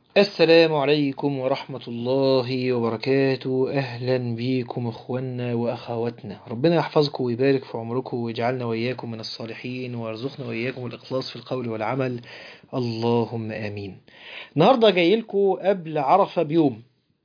السلام عليكم ورحمة الله وبركاته أهلا بكم أخوانا وأخواتنا ربنا يحفظكم ويبارك في عمركم ويجعلنا وإياكم من الصالحين ويرزقنا وإياكم الإخلاص في القول والعمل اللهم آمين النهاردة جاي لكم قبل عرفة بيوم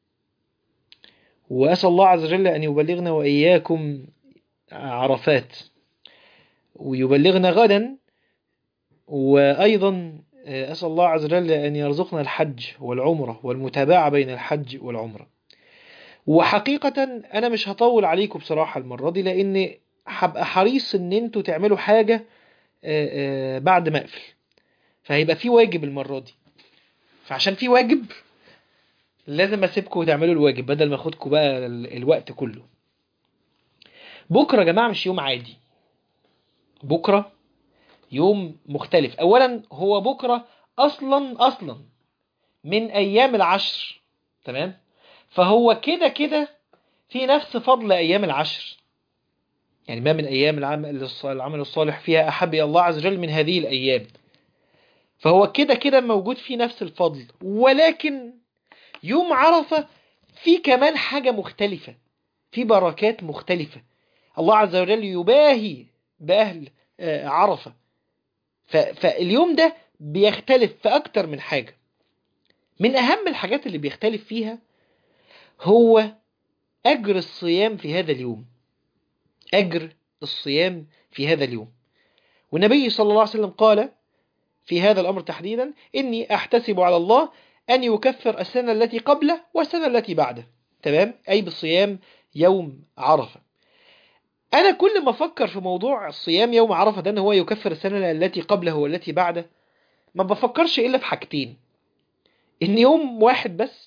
وأسأل الله عز وجل أن يبلغنا وإياكم عرفات ويبلغنا غدا وأيضا أسأل الله عز وجل أن يرزقنا الحج والعمرة والمتابعة بين الحج والعمرة وحقيقة أنا مش هطول عليكم بصراحة المرة دي لأن هبقى حريص إن انتوا تعملوا حاجة بعد ما أقفل فهيبقى في واجب المرة دي فعشان في واجب لازم أسيبكم وتعملوا الواجب بدل ما أخدكم بقى الوقت كله بكرة يا جماعة مش يوم عادي بكرة يوم مختلف اولا هو بكرة اصلا اصلا من ايام العشر تمام فهو كده كده في نفس فضل ايام العشر يعني ما من ايام العمل العمل الصالح فيها احب الى الله عز وجل من هذه الايام فهو كده كده موجود فيه نفس الفضل ولكن يوم عرفة في كمان حاجة مختلفة في بركات مختلفة الله عز وجل يباهي بأهل عرفة فاليوم ده بيختلف في أكتر من حاجة من أهم الحاجات اللي بيختلف فيها هو أجر الصيام في هذا اليوم أجر الصيام في هذا اليوم والنبي صلى الله عليه وسلم قال في هذا الأمر تحديدا إني أحتسب على الله أن يكفر السنة التي قبله والسنة التي بعده تمام أي بالصيام يوم عرفة أنا كل ما أفكر في موضوع الصيام يوم عرفة ده أن هو يكفر السنة التي قبله والتي بعده ما بفكرش إلا في حاجتين إن يوم واحد بس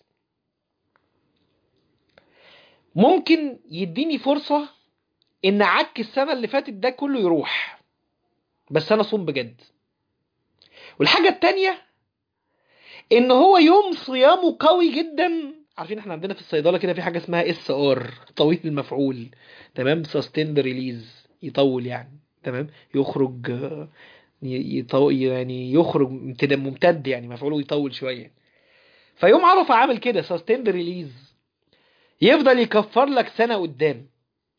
ممكن يديني فرصة إن عك السنة اللي فاتت ده كله يروح بس أنا صوم بجد والحاجة التانية إن هو يوم صيامه قوي جدا عارفين احنا عندنا في الصيدله كده في حاجه اسمها اس ار طويل المفعول تمام سستيند ريليز يطول يعني تمام يخرج يطو يعني يخرج ممتد ممتد يعني مفعوله يطول شويه فيوم عرفه عامل كده سستيند ريليز يفضل يكفر لك سنه قدام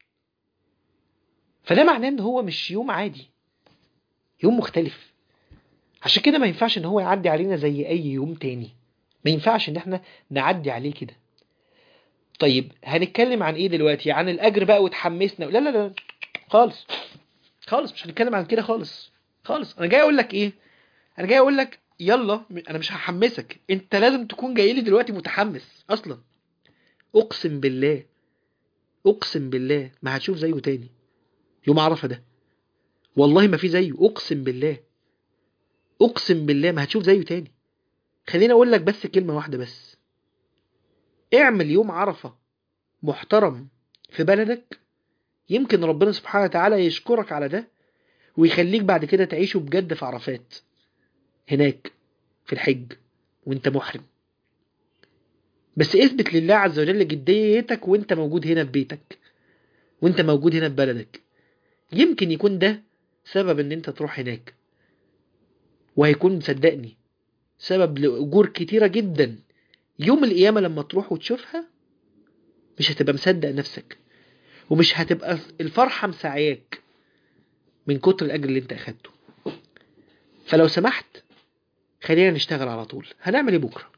فده معناه ان هو مش يوم عادي يوم مختلف عشان كده ما ينفعش ان هو يعدي علينا زي اي يوم تاني ما ينفعش ان احنا نعدي عليه كده طيب هنتكلم عن ايه دلوقتي عن الاجر بقى وتحمسنا لا لا لا خالص خالص مش هنتكلم عن كده خالص خالص انا جاي اقول لك ايه انا جاي اقول لك يلا انا مش هحمسك انت لازم تكون جاي لي دلوقتي متحمس اصلا اقسم بالله اقسم بالله ما هتشوف زيه تاني يوم عرفه ده والله ما في زيه اقسم بالله اقسم بالله ما هتشوف زيه تاني خليني اقول لك بس كلمة واحدة بس اعمل يوم عرفة محترم في بلدك يمكن ربنا سبحانه وتعالى يشكرك على ده ويخليك بعد كده تعيشه بجد في عرفات هناك في الحج وانت محرم بس اثبت لله عز وجل جديتك وانت موجود هنا في بيتك وانت موجود هنا في بلدك يمكن يكون ده سبب ان انت تروح هناك وهيكون صدقني سبب لأجور كتيرة جدا يوم القيامة لما تروح وتشوفها مش هتبقى مصدق نفسك ومش هتبقى الفرحة مسعياك من كتر الأجر اللي انت أخدته فلو سمحت خلينا نشتغل على طول هنعمل ايه بكرة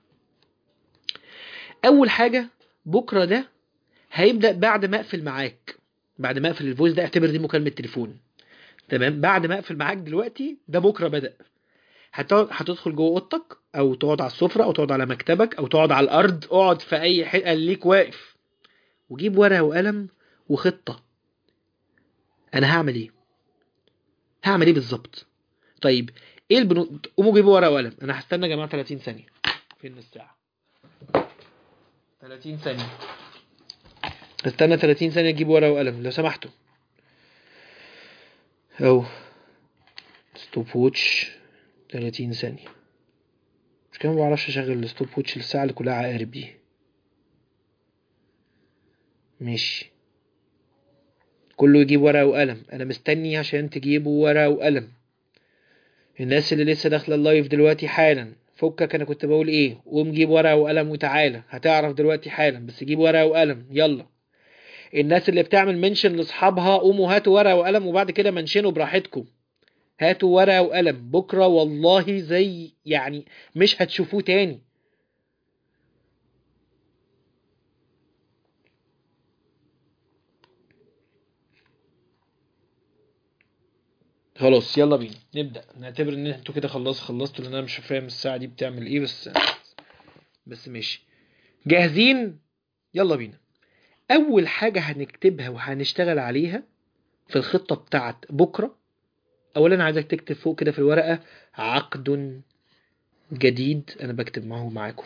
أول حاجة بكرة ده هيبدأ بعد ما أقفل معاك بعد ما أقفل الفويس ده اعتبر دي مكالمة تليفون تمام بعد ما أقفل معاك دلوقتي ده بكرة بدأ هتدخل جوه اوضتك او تقعد على السفره او تقعد على مكتبك او تقعد على الارض اقعد في اي حته ليك واقف وجيب ورقه وقلم وخطه انا هعمل ايه هعمل ايه بالظبط طيب ايه البنود قوموا جيبوا ورقه وقلم انا هستنى يا جماعه 30 ثانيه فين الساعه 30 ثانيه استنى 30 ثانيه تجيبوا ورقه وقلم لو سمحتوا اهو ستوب ووتش 30 ثانية مش كده ما بعرفش اشغل الستوب ووتش الساعة اللي كلها عقارب دي ماشي كله يجيب ورقة وقلم انا مستني عشان تجيبوا ورقة وقلم الناس اللي لسه داخلة اللايف دلوقتي حالا فكك انا كنت بقول ايه قوم جيب ورقه وقلم وتعالى هتعرف دلوقتي حالا بس جيب ورقه وقلم يلا الناس اللي بتعمل منشن لاصحابها قوموا هاتوا ورقه وقلم وبعد كده منشنوا براحتكم هاتوا ورقه وقلم بكره والله زي يعني مش هتشوفوه تاني خلاص يلا بينا نبدأ نعتبر ان انتوا كده خلاص خلصتوا لان انا مش فاهم الساعة دي بتعمل ايه بس بس ماشي جاهزين يلا بينا اول حاجة هنكتبها وهنشتغل عليها في الخطة بتاعت بكرة اولا عايزك تكتب فوق كده في الورقة عقد جديد انا بكتب معه معاكم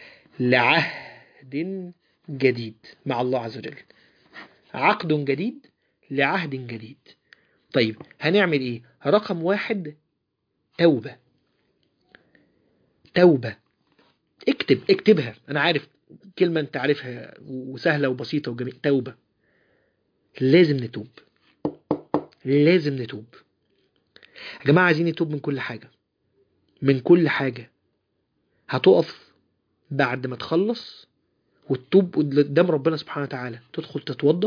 لعهد جديد مع الله عز وجل عقد جديد لعهد جديد طيب هنعمل ايه رقم واحد توبة توبة اكتب اكتبها انا عارف كلمة انت عارفها وسهلة وبسيطة وجميلة توبة لازم نتوب لازم نتوب يا جماعة عايزين نتوب من كل حاجة من كل حاجة هتقف بعد ما تخلص وتتوب قدام ربنا سبحانه وتعالى تدخل تتوضى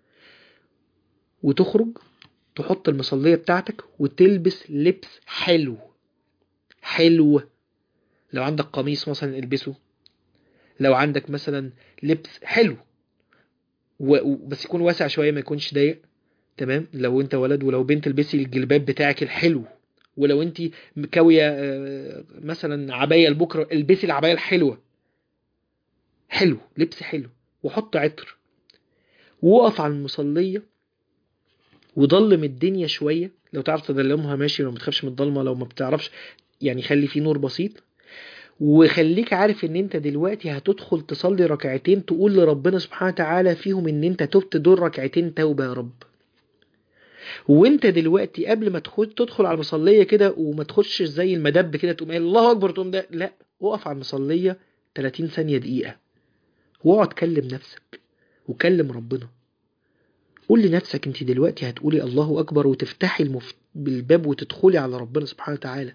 وتخرج تحط المصلية بتاعتك وتلبس لبس حلو حلو لو عندك قميص مثلا البسه لو عندك مثلا لبس حلو و... بس يكون واسع شوية ما يكونش ضيق تمام لو انت ولد ولو بنت البسي الجلباب بتاعك الحلو ولو انت مكوية مثلا عباية لبكرة البسي العباية الحلوة حلو لبس حلو وحط عطر وقف على المصلية وضلم الدنيا شوية لو تعرف تضلمها ماشي لو ما تخافش من الضلمة لو ما بتعرفش يعني خلي فيه نور بسيط وخليك عارف ان انت دلوقتي هتدخل تصلي ركعتين تقول لربنا سبحانه وتعالى فيهم ان انت تبت دول ركعتين توبة يا رب وانت دلوقتي قبل ما تدخل تدخل على المصلية كده وما تخش زي المدب كده تقوم قايل الله اكبر تقوم ده لا اقف على المصلية 30 ثانية دقيقة واقعد كلم نفسك وكلم ربنا قول لنفسك انت دلوقتي هتقولي الله اكبر وتفتحي المف... بالباب وتدخلي على ربنا سبحانه وتعالى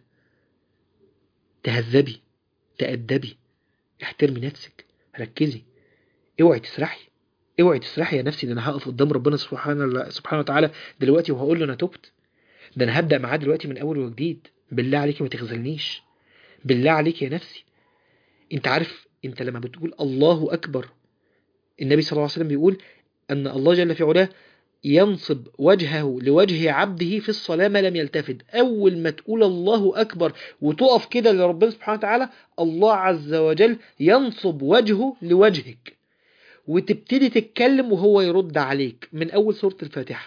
تهذبي تأدبي احترمي نفسك ركزي اوعي تسرحي اوعي تسرحي يا نفسي ده انا هقف قدام ربنا سبحانه سبحانه وتعالى دلوقتي وهقول له انا تبت ده انا هبدأ معاه دلوقتي من اول وجديد بالله عليكي ما تخذلنيش بالله عليك يا نفسي انت عارف انت لما بتقول الله اكبر النبي صلى الله عليه وسلم بيقول أن الله جل في علاه ينصب وجهه لوجه عبده في الصلاة ما لم يلتفت أول ما تقول الله أكبر وتقف كده لربنا سبحانه وتعالى الله عز وجل ينصب وجهه لوجهك وتبتدي تتكلم وهو يرد عليك من أول سورة الفاتحة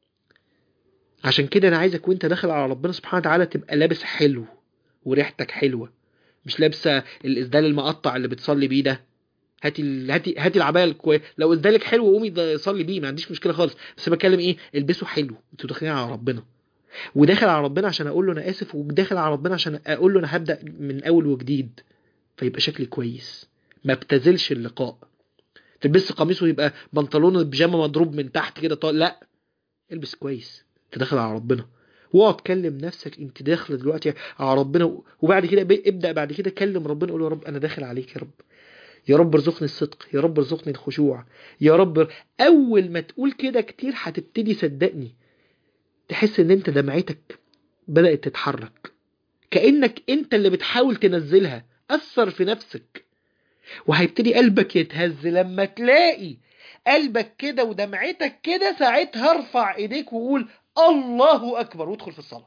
عشان كده أنا عايزك وانت داخل على ربنا سبحانه وتعالى تبقى لابس حلو وريحتك حلوة مش لابسة الإسدال المقطع اللي بتصلي بيه ده هاتي ال... هاتي هاتي العبايه الكويس لو ادالك حلو قومي صلي بيه ما عنديش مشكله خالص بس بتكلم ايه البسه حلو انتوا داخلين على ربنا وداخل على ربنا عشان اقول له انا اسف وداخل على ربنا عشان اقول له انا هبدا من اول وجديد فيبقى شكلي كويس ما ابتذلش اللقاء تلبس قميص ويبقى بنطلون البيجامه مضروب من تحت كده طال لا البس كويس انت داخل على ربنا واقعد كلم نفسك انت داخل دلوقتي على ربنا وبعد كده ابدا بعد كده كلم ربنا قول يا رب انا داخل عليك يا رب يا رب ارزقني الصدق يا رب ارزقني الخشوع يا رب اول ما تقول كده كتير هتبتدي صدقني تحس ان انت دمعتك بدأت تتحرك كأنك انت اللي بتحاول تنزلها أثر في نفسك وهيبتدي قلبك يتهز لما تلاقي قلبك كده ودمعتك كده ساعتها ارفع ايديك وقول الله اكبر وادخل في الصلاة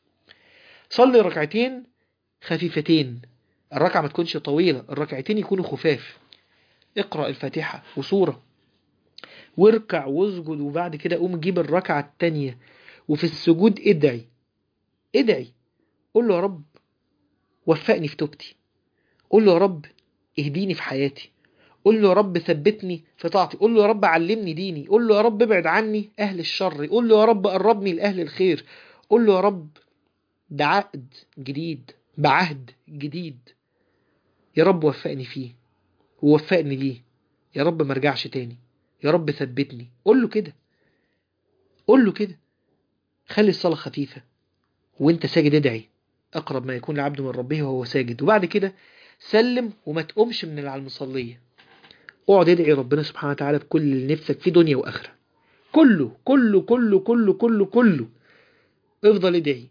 صلي ركعتين خفيفتين الركعة ما تكونش طويلة الركعتين يكونوا خفاف اقرأ الفاتحة وسورة واركع واسجد وبعد كده قوم جيب الركعة التانية وفي السجود ادعي ادعي قول له يا رب وفقني في توبتي قول له يا رب اهديني في حياتي قول له يا رب ثبتني في طاعتي قول له يا رب علمني ديني قول له يا رب ابعد عني اهل الشر قول له يا رب قربني لاهل الخير قول له يا رب ده عقد جديد بعهد جديد يا رب وفقني فيه ووفقني ليه يا رب ما ارجعش تاني يا رب ثبتني قول له كده قول له كده خلي الصلاة خفيفة وانت ساجد ادعي أقرب ما يكون العبد من ربه وهو ساجد وبعد كده سلم وما تقومش من اللي على المصلية اقعد ادعي ربنا سبحانه وتعالى بكل اللي نفسك في دنيا وآخرة كله كله كله كله كله كله افضل ادعي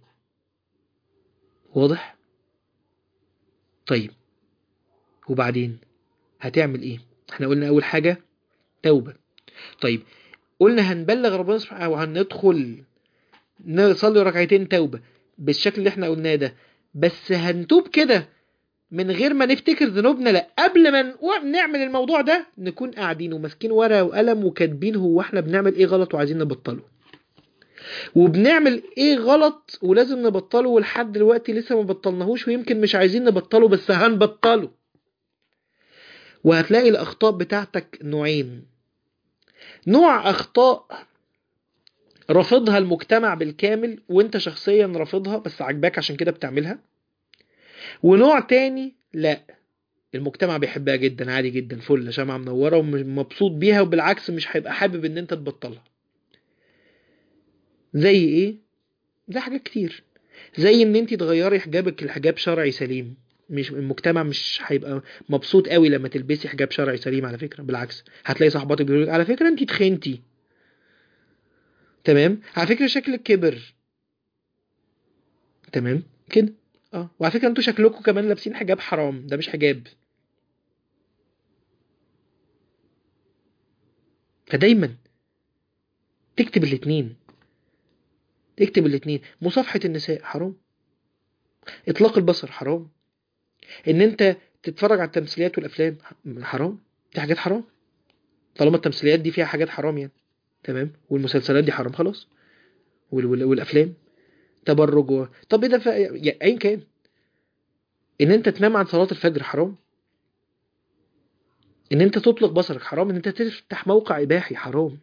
واضح طيب وبعدين هتعمل ايه احنا قلنا اول حاجة توبة طيب قلنا هنبلغ ربنا سبحانه وهندخل نصلي ركعتين توبة بالشكل اللي احنا قلناه ده بس هنتوب كده من غير ما نفتكر ذنوبنا لا قبل ما نقو- نعمل الموضوع ده نكون قاعدين وماسكين ورقة وقلم وكاتبين هو احنا بنعمل ايه غلط وعايزين نبطله وبنعمل ايه غلط ولازم نبطله ولحد دلوقتي لسه ما بطلناهوش ويمكن مش عايزين نبطله بس هنبطله وهتلاقي الاخطاء بتاعتك نوعين نوع اخطاء رافضها المجتمع بالكامل وانت شخصيا رافضها بس عجباك عشان كده بتعملها ونوع تاني لا المجتمع بيحبها جدا عادي جدا فل شمعة منورة ومبسوط بيها وبالعكس مش هيبقى حابب ان انت تبطلها زي ايه زي حاجات كتير زي ان انت تغيري حجابك لحجاب شرعي سليم مش المجتمع مش هيبقى مبسوط قوي لما تلبسي حجاب شرعي سليم على فكرة بالعكس هتلاقي صاحباتك بيقولوا لك على فكرة انت تخنتي تمام على فكرة شكلك كبر تمام كده اه وعلى فكرة انتوا شكلكم كمان لابسين حجاب حرام ده مش حجاب فدايما تكتب الاتنين تكتب الاتنين مصافحة النساء حرام اطلاق البصر حرام ان انت تتفرج على التمثيليات والافلام حرام دي حاجات حرام طالما التمثيليات دي فيها حاجات حرام يعني تمام والمسلسلات دي حرام خلاص وال- وال- والافلام تبرج و... طب ايه ده ف... يعني ايا كان ان انت تنام عن صلاة الفجر حرام ان انت تطلق بصرك حرام ان انت تفتح موقع اباحي حرام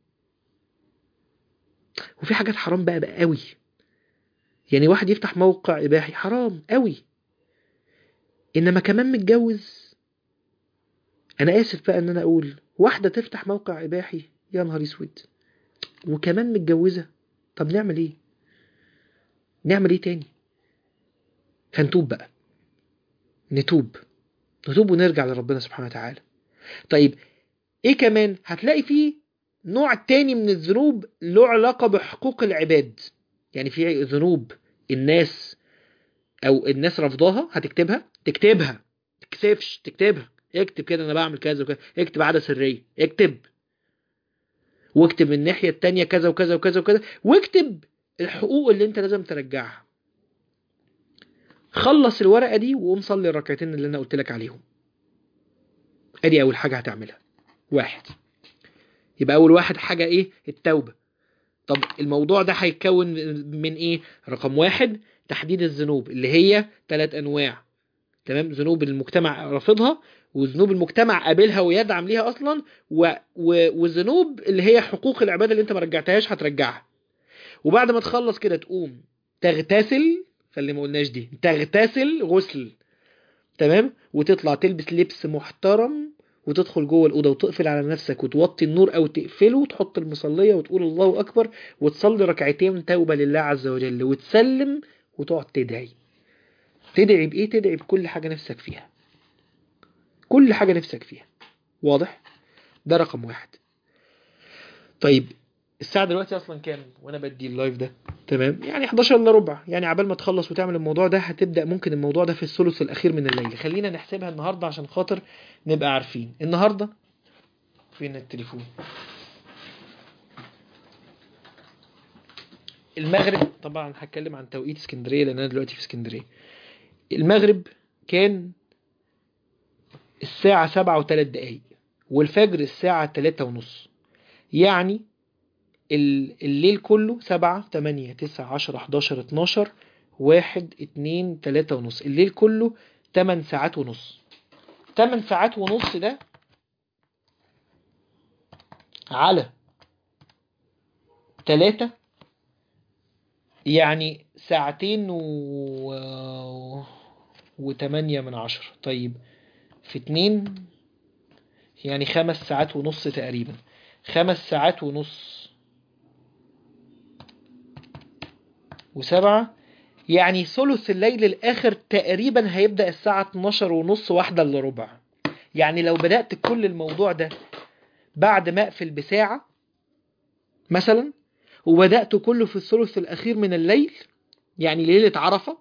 وفي حاجات حرام بقى بقى قوي يعني واحد يفتح موقع اباحي حرام قوي انما كمان متجوز انا اسف بقى ان انا اقول واحدة تفتح موقع اباحي يا نهار اسود وكمان متجوزة طب نعمل ايه نعمل ايه تاني فنتوب بقى نتوب نتوب ونرجع لربنا سبحانه وتعالى طيب ايه كمان هتلاقي فيه نوع تاني من الذنوب له علاقة بحقوق العباد يعني في ذنوب الناس او الناس رفضاها هتكتبها تكتبها تكسفش تكتبها اكتب كده انا بعمل كذا وكذا اكتب عادة سرية اكتب واكتب من الناحية التانية كذا وكذا وكذا وكذا واكتب الحقوق اللي انت لازم ترجعها خلص الورقة دي وقوم صلي الركعتين اللي انا قلت لك عليهم ادي اول حاجة هتعملها واحد يبقى اول واحد حاجة ايه التوبة طب الموضوع ده هيتكون من ايه رقم واحد تحديد الذنوب اللي هي ثلاث انواع تمام ذنوب المجتمع رافضها وذنوب المجتمع قابلها ويدعم ليها اصلا و... و... وذنوب اللي هي حقوق العباده اللي انت ما رجعتهاش هترجعها وبعد ما تخلص كده تقوم تغتسل فاللي ما قلناش دي تغتسل غسل تمام وتطلع تلبس لبس محترم وتدخل جوه الاوضه وتقفل على نفسك وتوطي النور او تقفله وتحط المصليه وتقول الله اكبر وتصلي ركعتين توبه لله عز وجل وتسلم وتقعد تدعي تدعي بايه تدعي بكل حاجه نفسك فيها كل حاجه نفسك فيها واضح ده رقم واحد طيب الساعة دلوقتي أصلا كام وأنا بدي اللايف ده تمام يعني 11 إلا ربع يعني عبال ما تخلص وتعمل الموضوع ده هتبدأ ممكن الموضوع ده في الثلث الأخير من الليل خلينا نحسبها النهاردة عشان خاطر نبقى عارفين النهاردة فين التليفون المغرب طبعا هتكلم عن توقيت اسكندرية لأن أنا دلوقتي في اسكندرية المغرب كان الساعة سبعة وثلاث دقايق والفجر الساعة تلاتة ونص يعني الليل كله سبعة تمانية تسعة عشرة حداشر اتناشر واحد اتنين تلاتة ونص الليل كله تمن ساعات ونص تمن ساعات ونص ده على تلاتة يعني ساعتين و... وتمانية من عشرة طيب في اتنين يعني خمس ساعات ونص تقريبا خمس ساعات ونص وسبعة يعني ثلث الليل الآخر تقريبا هيبدأ الساعة 12 ونص واحدة إلا ربع يعني لو بدأت كل الموضوع ده بعد ما أقفل بساعة مثلا وبدأت كله في الثلث الأخير من الليل يعني ليلة عرفة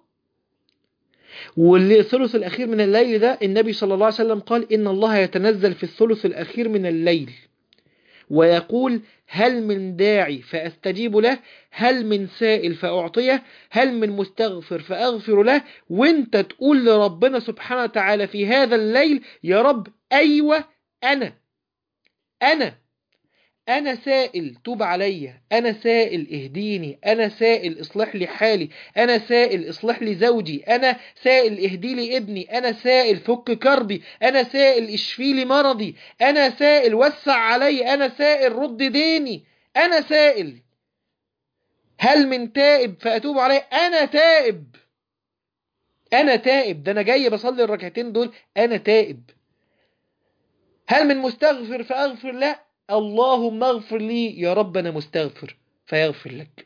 والثلث الأخير من الليل ده النبي صلى الله عليه وسلم قال إن الله يتنزل في الثلث الأخير من الليل ويقول هل من داعي فأستجيب له هل من سائل فأعطيه هل من مستغفر فأغفر له وانت تقول لربنا سبحانه وتعالى في هذا الليل يا رب أيوة أنا أنا أنا سائل توب عليا أنا سائل اهديني أنا سائل اصلح لي حالي أنا سائل اصلح لي زوجي أنا سائل اهدي لي ابني أنا سائل فك كربي أنا سائل اشفي لي مرضي أنا سائل وسع علي أنا سائل رد ديني أنا سائل هل من تائب فأتوب عليه أنا تائب أنا تائب ده أنا جاي بصلي الركعتين دول أنا تائب هل من مستغفر فأغفر لا اللهم اغفر لي يا رب أنا مستغفر فيغفر لك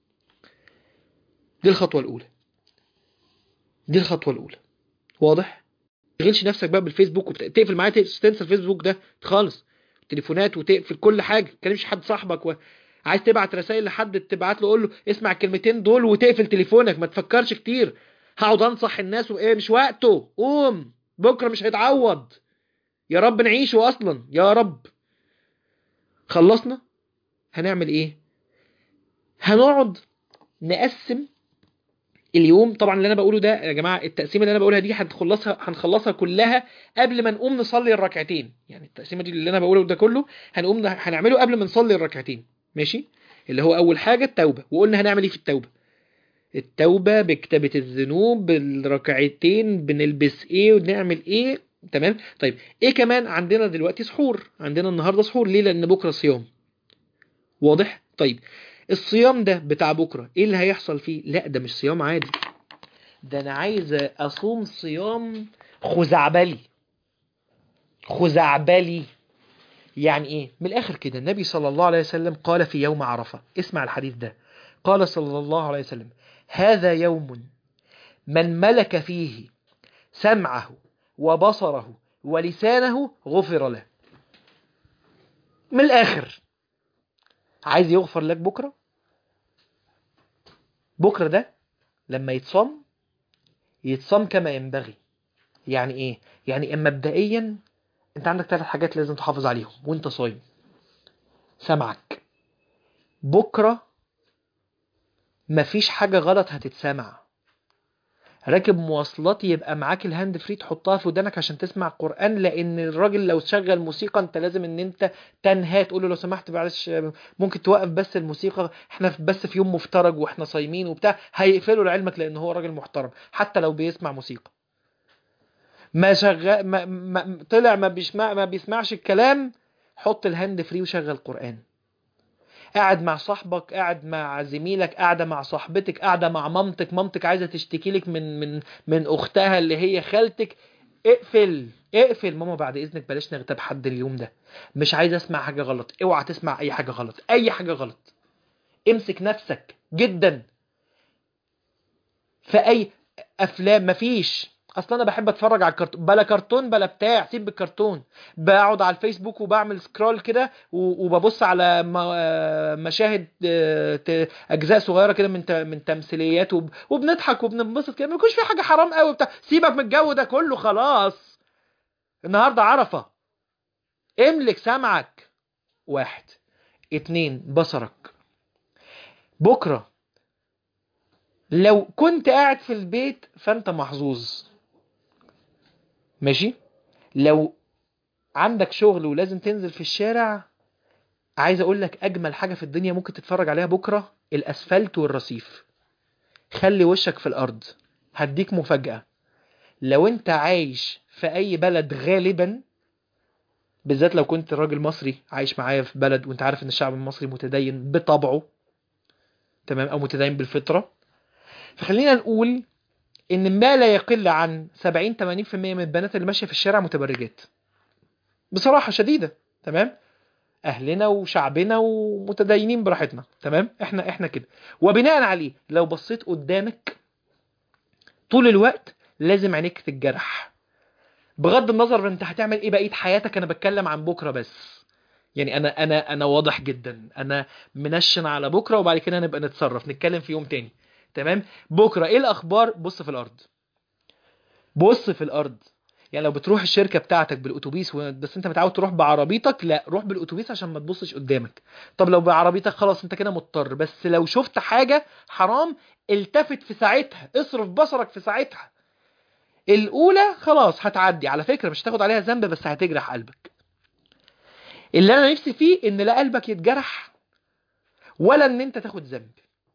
دي الخطوة الأولى دي الخطوة الأولى واضح؟ تشغلش نفسك بقى بالفيسبوك وتقفل معايا تنسى الفيسبوك ده خالص تليفونات وتقفل كل حاجة تكلمش حد صاحبك و... عايز تبعت رسائل لحد تبعت له قول له اسمع الكلمتين دول وتقفل تليفونك ما تفكرش كتير هقعد انصح الناس وايه مش وقته قوم بكره مش هيتعوض يا رب نعيشه اصلا يا رب خلصنا هنعمل ايه هنقعد نقسم اليوم طبعا اللي انا بقوله ده يا جماعه التقسيمه اللي انا بقولها دي هنخلصها هنخلصها كلها قبل ما نقوم نصلي الركعتين يعني التقسيمه دي اللي انا بقوله ده كله هنقوم هنعمله قبل ما نصلي الركعتين ماشي اللي هو اول حاجه التوبه وقلنا هنعمل ايه في التوبه التوبه بكتابه الذنوب بالركعتين بنلبس ايه ونعمل ايه تمام طيب ايه كمان عندنا دلوقتي سحور عندنا النهارده سحور ليه لان بكره صيام واضح طيب الصيام ده بتاع بكره ايه اللي هيحصل فيه لا ده مش صيام عادي ده انا عايز اصوم صيام خزعبلي خزعبلي يعني ايه من الاخر كده النبي صلى الله عليه وسلم قال في يوم عرفه اسمع الحديث ده قال صلى الله عليه وسلم هذا يوم من ملك فيه سمعه وبصره ولسانه غفر له من الآخر عايز يغفر لك بكرة بكرة ده لما يتصام يتصام كما ينبغي يعني ايه يعني اما مبدئيا انت عندك ثلاث حاجات لازم تحافظ عليهم وانت صايم سمعك بكرة مفيش حاجة غلط هتتسمع راكب مواصلات يبقى معاك الهاند فري تحطها في ودانك عشان تسمع قرآن لأن الراجل لو شغل موسيقى أنت لازم إن أنت تنهى تقول له لو سمحت معلش ممكن توقف بس الموسيقى إحنا بس في يوم مفترج وإحنا صايمين وبتاع هيقفلوا لعلمك لأن هو راجل محترم حتى لو بيسمع موسيقى ما شغل ما... ما... طلع ما بيسمع ما بيسمعش الكلام حط الهاند فري وشغل قرآن قاعد مع صاحبك قاعد مع زميلك قاعدة مع صاحبتك قاعدة مع مامتك مامتك عايزة تشتكي لك من من من أختها اللي هي خالتك اقفل اقفل ماما بعد إذنك بلاش نغتاب حد اليوم ده مش عايز أسمع حاجة غلط اوعى تسمع أي حاجة غلط أي حاجة غلط امسك نفسك جدا في أي أفلام مفيش اصلا انا بحب اتفرج على الكرتون بلا كرتون بلا بتاع سيب الكرتون بقعد على الفيسبوك وبعمل سكرول كده وببص على مشاهد اجزاء صغيره كده من من تمثيليات وبنضحك وبننبسط كده ما يكونش في حاجه حرام قوي بتاع سيبك من الجو ده كله خلاص النهارده عرفه املك سمعك واحد اتنين بصرك بكره لو كنت قاعد في البيت فانت محظوظ ماشي لو عندك شغل ولازم تنزل في الشارع عايز اقول لك اجمل حاجة في الدنيا ممكن تتفرج عليها بكرة الاسفلت والرصيف خلي وشك في الارض هديك مفاجأة لو انت عايش في اي بلد غالبا بالذات لو كنت راجل مصري عايش معايا في بلد وانت عارف ان الشعب المصري متدين بطبعه تمام او متدين بالفطرة فخلينا نقول ان ما لا يقل عن 70 80% من البنات اللي ماشيه في الشارع متبرجات بصراحه شديده تمام اهلنا وشعبنا ومتدينين براحتنا تمام احنا احنا كده وبناء عليه لو بصيت قدامك طول الوقت لازم عينيك تتجرح بغض النظر انت هتعمل ايه بقيه حياتك انا بتكلم عن بكره بس يعني انا انا انا واضح جدا انا منشن على بكره وبعد كده نبقى نتصرف نتكلم في يوم تاني تمام بكره ايه الاخبار بص في الارض بص في الارض يعني لو بتروح الشركه بتاعتك بالاتوبيس و- بس انت متعود تروح بعربيتك لا روح بالاتوبيس عشان ما تبصش قدامك طب لو بعربيتك خلاص انت كده مضطر بس لو شفت حاجه حرام التفت في ساعتها اصرف بصرك في ساعتها الاولى خلاص هتعدي على فكره مش هتاخد عليها ذنب بس هتجرح قلبك اللي انا نفسي فيه ان لا قلبك يتجرح ولا ان انت تاخد ذنب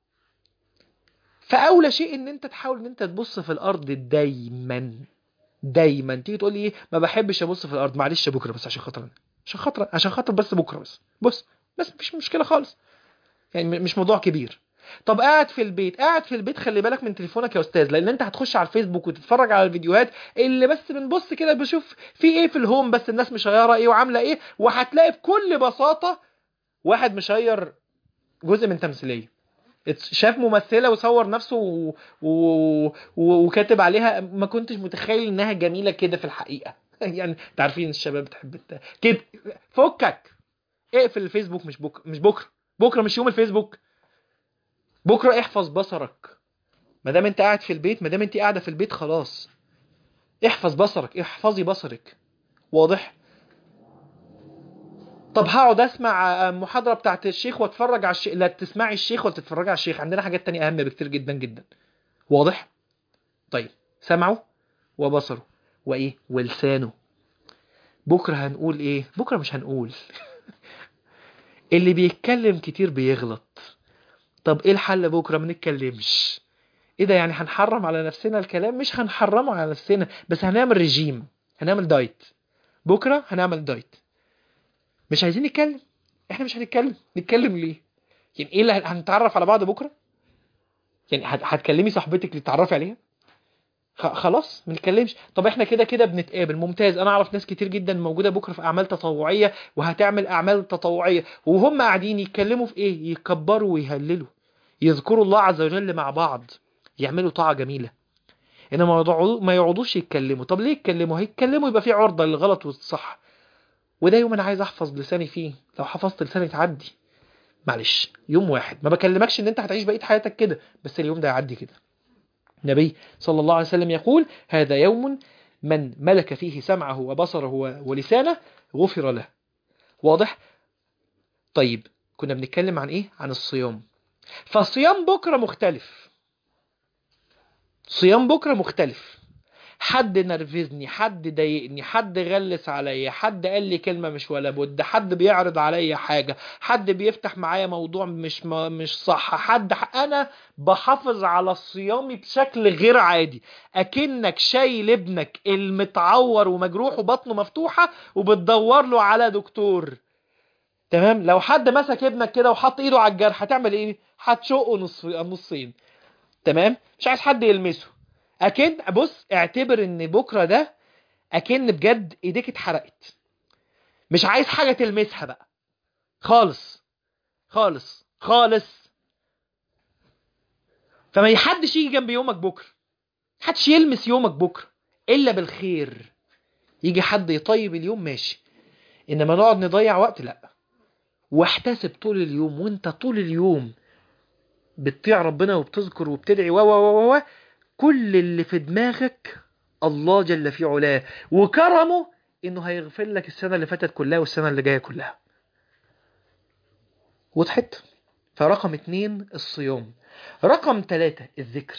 فاولى شيء ان انت تحاول ان انت تبص في الارض دايما دايما تيجي تقول لي ايه ما بحبش ابص في الارض معلش يا بكره بس عشان خاطر أنا. عشان خاطر عشان خاطر بس بكره بس بص بس مفيش مشكله خالص يعني م- مش موضوع كبير طب قاعد في البيت قاعد في البيت خلي بالك من تليفونك يا استاذ لان انت هتخش على الفيسبوك وتتفرج على الفيديوهات اللي بس بنبص كده بشوف في ايه في الهوم بس الناس مشيره ايه وعامله ايه وهتلاقي بكل بساطه واحد مشير جزء من تمثيليه اتس- شاف ممثله وصور نفسه و... و... و... وكاتب عليها ما كنتش متخيل انها جميله كده في الحقيقه يعني انت عارفين الشباب بتحب الت- كده فكك اقفل الفيسبوك مش بكره مش بكره بكره مش يوم الفيسبوك بكره احفظ بصرك ما دام انت قاعد في البيت ما دام انت قاعده في البيت خلاص احفظ بصرك احفظي بصرك واضح طب هقعد اسمع محاضره بتاعت الشيخ واتفرج على الشيخ لا تسمعي الشيخ ولا تتفرجي على الشيخ عندنا حاجات تانية اهم بكتير جدا جدا واضح طيب سمعه وبصره وايه ولسانه بكره هنقول ايه بكره مش هنقول اللي بيتكلم كتير بيغلط طب ايه الحل بكره ما نتكلمش ايه ده يعني هنحرم على نفسنا الكلام مش هنحرمه على نفسنا بس هنعمل رجيم هنعمل دايت بكره هنعمل دايت مش عايزين نتكلم احنا مش هنتكلم نتكلم ليه يعني ايه اللي هن- هنتعرف على بعض بكره يعني هت- هتكلمي صاحبتك اللي تتعرفي عليها خ- خلاص ما نتكلمش طب احنا كده كده بنتقابل ممتاز انا اعرف ناس كتير جدا موجوده بكره في اعمال تطوعيه وهتعمل اعمال تطوعيه وهم قاعدين يتكلموا في ايه يكبروا ويهللوا يذكروا الله عز وجل مع بعض يعملوا طاعه جميله انما ما يقعدوا- ما يقعدوش يتكلموا طب ليه يتكلموا هيتكلموا يبقى في عرضه للغلط والصح وده يوم انا عايز احفظ لساني فيه لو حفظت لساني تعدي معلش يوم واحد ما بكلمكش ان انت هتعيش بقيه حياتك كده بس اليوم ده يعدي كده النبي صلى الله عليه وسلم يقول هذا يوم من ملك فيه سمعه وبصره و- ولسانه غفر له واضح طيب كنا بنتكلم عن ايه عن الصيام فصيام بكره مختلف صيام بكره مختلف حد نرفزني حد ضايقني حد غلس عليا حد قال لي كلمه مش ولا بد حد بيعرض عليا حاجه حد بيفتح معايا موضوع مش ما مش صح حد ح... انا بحافظ على صيامي بشكل غير عادي اكنك شايل ابنك المتعور ومجروح وبطنه مفتوحه وبتدور له على دكتور تمام لو حد مسك ابنك كده وحط ايده على الجرح هتعمل ايه هتشقه نص نصين تمام مش عايز حد يلمسه اكن بص اعتبر ان بكره ده اكن بجد ايديك اتحرقت مش عايز حاجه تلمسها بقى خالص خالص خالص فما حدش يجي جنب يومك بكره محدش يلمس يومك بكره الا بالخير يجي حد يطيب اليوم ماشي انما نقعد نضيع وقت لا واحتسب طول اليوم وانت طول اليوم بتطيع ربنا وبتذكر وبتدعي و و و و كل اللي في دماغك الله جل في علاه وكرمه انه هيغفر لك السنه اللي فاتت كلها والسنه اللي جايه كلها وضحت فرقم اتنين الصيام رقم ثلاثة الذكر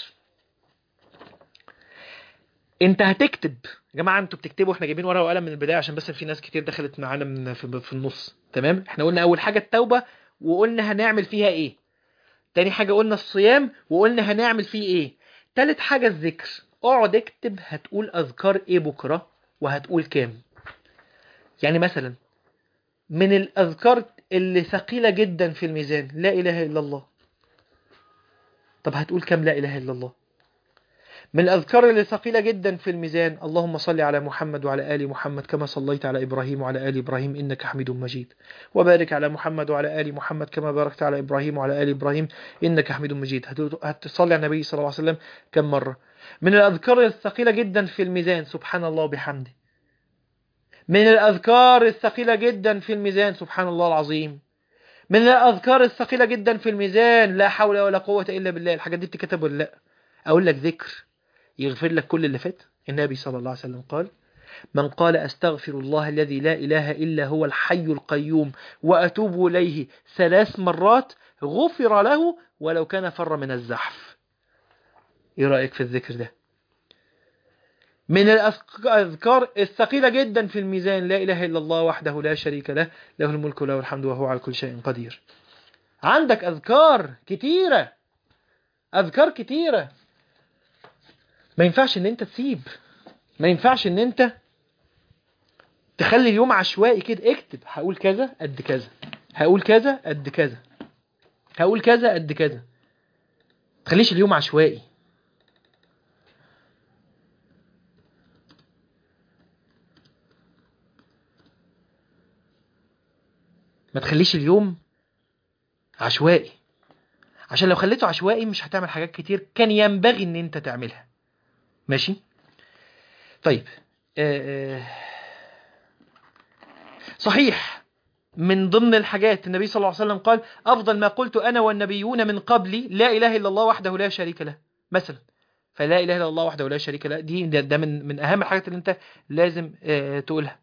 انت هتكتب يا جماعه انتوا بتكتبوا احنا جايبين ورقه وقلم من البدايه عشان بس في ناس كتير دخلت معانا من في, في النص تمام احنا قلنا اول حاجه التوبه وقلنا هنعمل فيها ايه تاني حاجه قلنا الصيام وقلنا هنعمل فيه ايه تالت حاجه الذكر اقعد اكتب هتقول اذكار ايه بكره وهتقول كام يعني مثلا من الاذكار اللي ثقيله جدا في الميزان لا اله الا الله طب هتقول كام لا اله الا الله من الأذكار اللي ثقيلة جدا في الميزان اللهم صل على محمد وعلى آل محمد كما صليت على إبراهيم وعلى آل إبراهيم إنك حميد مجيد وبارك على محمد وعلى آل محمد كما باركت على إبراهيم وعلى آل إبراهيم إنك حميد مجيد هت- هتصلي على النبي صلى الله عليه وسلم كم مرة من الأذكار الثقيلة جدا في الميزان سبحان الله وبحمده من الأذكار الثقيلة جدا في الميزان سبحان الله العظيم من الأذكار الثقيلة جدا في الميزان لا حول ولا قوة إلا بالله الحاجات دي بتكتب ولا لا أقول لك ذكر يغفر لك كل اللي فات النبي صلى الله عليه وسلم قال من قال أستغفر الله الذي لا إله إلا هو الحي القيوم وأتوب إليه ثلاث مرات غفر له ولو كان فر من الزحف إيه رأيك في الذكر ده من الأذكار الثقيلة جدا في الميزان لا إله إلا الله وحده لا شريك له له الملك وله الحمد وهو على كل شيء قدير عندك أذكار كتيرة أذكار كتيرة ما ينفعش ان انت تسيب ما ينفعش ان انت تخلي اليوم عشوائي كده اكتب هقول كذا قد كذا هقول كذا قد كذا هقول كذا قد كذا تخليش اليوم عشوائي ما تخليش اليوم عشوائي عشان لو خليته عشوائي مش هتعمل حاجات كتير كان ينبغي ان انت تعملها ماشي طيب آه آه صحيح من ضمن الحاجات النبي صلى الله عليه وسلم قال أفضل ما قلت أنا والنبيون من قبلي لا إله إلا الله وحده لا شريك له مثلا فلا إله إلا الله وحده لا شريك له دي ده, ده من من أهم الحاجات اللي أنت لازم آه تقولها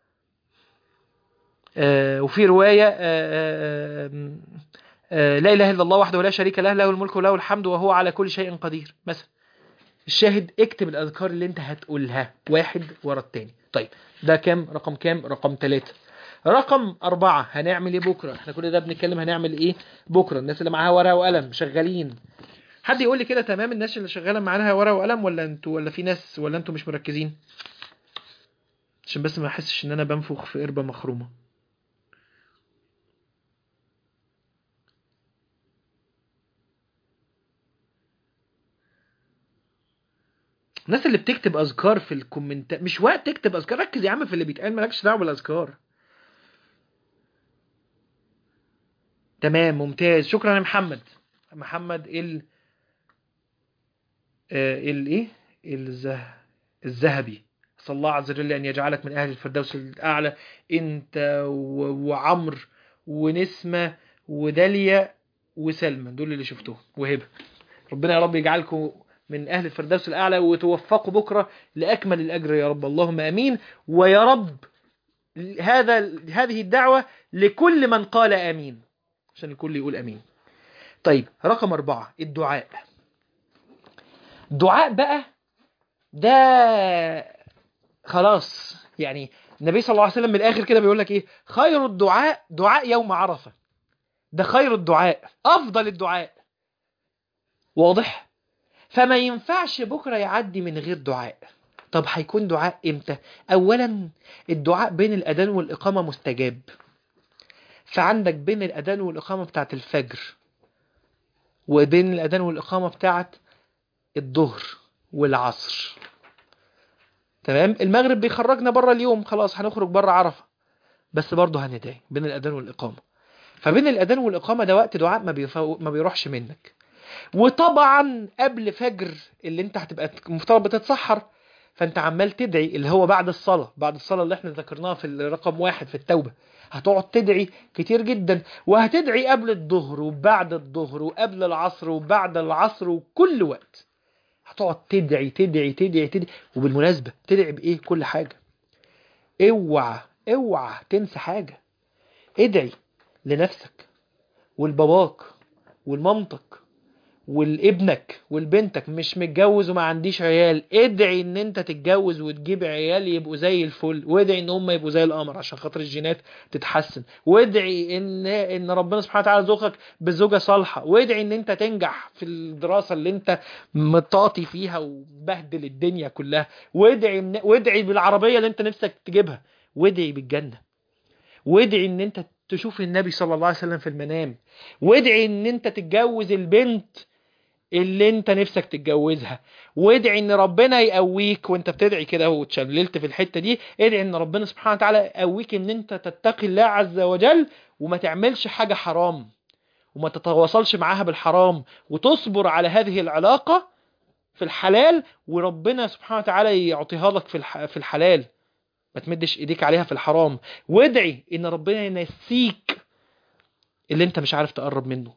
آه وفي رواية آه آه لا إله إلا الله وحده لا شريك له له الملك وله الحمد وهو على كل شيء قدير مثلا الشاهد اكتب الأذكار اللي أنت هتقولها واحد ورا التاني طيب ده كام رقم كام رقم ثلاثة رقم أربعة هنعمل إيه بكرة احنا كل ده بنتكلم هنعمل إيه بكرة الناس اللي معاها ورقة وقلم شغالين حد يقول لي كده تمام الناس اللي شغالة معاها ورقة وقلم ولا انتوا ولا في ناس ولا انتوا مش مركزين عشان بس ما احسش ان انا بنفخ في قربة مخرومة الناس اللي بتكتب اذكار في الكومنتات مش وقت تكتب اذكار ركز يا عم في اللي بيتقال مالكش دعوه بالاذكار تمام ممتاز شكرا يا محمد محمد ال آه ال ايه الزه... الذهبي صلى الله عز وجل ان يجعلك من اهل الفردوس الاعلى انت و... وعمر ونسمه وداليا وسلمى دول اللي شفتوهم وهبه ربنا يا رب يجعلكم من أهل الفردوس الأعلى وتوفقوا بكرة لأكمل الأجر يا رب اللهم أمين ويا رب هذا هذه الدعوة لكل من قال آمين عشان الكل يقول أمين طيب رقم أربعة الدعاء دعاء بقى ده خلاص يعني النبي صلى الله عليه وسلم من الآخر كده بيقول لك إيه خير الدعاء دعاء يوم عرفة ده خير الدعاء أفضل الدعاء واضح فما ينفعش بكرة يعدي من غير دعاء طب هيكون دعاء امتى اولا الدعاء بين الاذان والاقامة مستجاب فعندك بين الاذان والاقامة بتاعت الفجر وبين الاذان والاقامة بتاعت الظهر والعصر تمام المغرب بيخرجنا بره اليوم خلاص هنخرج بره عرفة بس برضه هندعي بين الاذان والاقامة فبين الاذان والاقامة ده وقت دعاء ما, بيفو... ما بيروحش منك وطبعا قبل فجر اللي انت هتبقى مفترض بتتسحر فانت عمال تدعي اللي هو بعد الصلاة بعد الصلاة اللي احنا ذكرناها في الرقم واحد في التوبة هتقعد تدعي كتير جدا وهتدعي قبل الظهر وبعد الظهر وقبل العصر وبعد العصر وكل وقت هتقعد تدعي تدعي تدعي تدعي وبالمناسبة تدعي بإيه كل حاجة اوعى اوعى تنسى حاجة ادعي لنفسك والباباك والمامتك والابنك والبنتك مش متجوز وما عنديش عيال ادعي ان انت تتجوز وتجيب عيال يبقوا زي الفل وادعي ان هم يبقوا زي القمر عشان خاطر الجينات تتحسن وادعي ان ان ربنا سبحانه وتعالى يرزقك بزوجه صالحه وادعي ان انت تنجح في الدراسه اللي انت مطاطي فيها وبهدل الدنيا كلها وادعي ان وادعي بالعربيه اللي انت نفسك تجيبها وادعي بالجنه وادعي ان انت تشوف النبي صلى الله عليه وسلم في المنام وادعي ان انت تتجوز البنت اللي انت نفسك تتجوزها وادعي ان ربنا يقويك وانت بتدعي كده وتشللت في الحته دي ادعي ان ربنا سبحانه وتعالى يقويك ان انت تتقي الله عز وجل وما تعملش حاجه حرام وما تتواصلش معاها بالحرام وتصبر على هذه العلاقه في الحلال وربنا سبحانه وتعالى يعطيها لك في الح... في الحلال ما تمدش ايديك عليها في الحرام وادعي ان ربنا ينسيك اللي انت مش عارف تقرب منه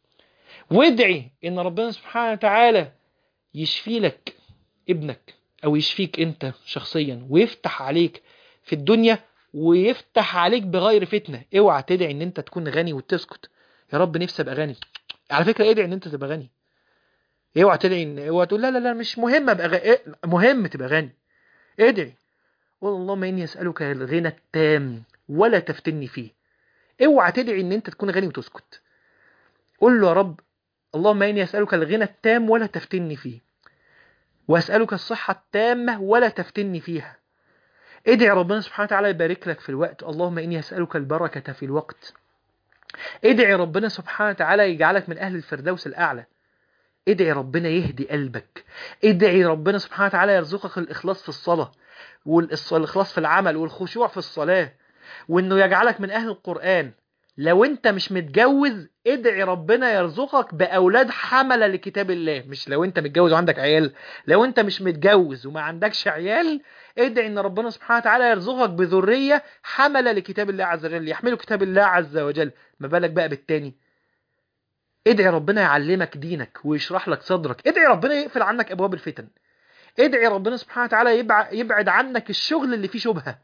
وادعي ان ربنا سبحانه وتعالى يشفي لك ابنك او يشفيك انت شخصيا ويفتح عليك في الدنيا ويفتح عليك بغير فتنة اوعى تدعي ان انت تكون غني وتسكت يا رب نفسي ابقى غني على فكرة ادعي ان انت تبقى غني اوعى تدعي ان اوعى تقول لا لا لا مش مهم ابقى غ... مهم تبقى غني ادعي قول اللهم اني اسالك الغنى التام ولا تفتني فيه اوعى تدعي ان انت تكون غني وتسكت قول له يا رب اللهم اني اسالك الغنى التام ولا تفتني فيه واسالك الصحه التامه ولا تفتني فيها ادعي ربنا سبحانه وتعالى يبارك لك في الوقت اللهم اني اسالك البركه في الوقت ادعي ربنا سبحانه وتعالى يجعلك من اهل الفردوس الاعلى ادعي ربنا يهدي قلبك ادعي ربنا سبحانه وتعالى يرزقك الاخلاص في الصلاه والاخلاص في العمل والخشوع في الصلاه وانه يجعلك من اهل القران لو انت مش متجوز ادعي ربنا يرزقك باولاد حمله لكتاب الله مش لو انت متجوز وعندك عيال لو انت مش متجوز وما عندكش عيال ادعي ان ربنا سبحانه وتعالى يرزقك بذريه حمله لكتاب الله عز وجل يحملوا كتاب الله عز وجل ما بالك بقى بالتاني ادعي ربنا يعلمك دينك ويشرح لك صدرك ادعي ربنا يقفل عنك ابواب الفتن ادعي ربنا سبحانه وتعالى يبعد عنك الشغل اللي فيه شبهه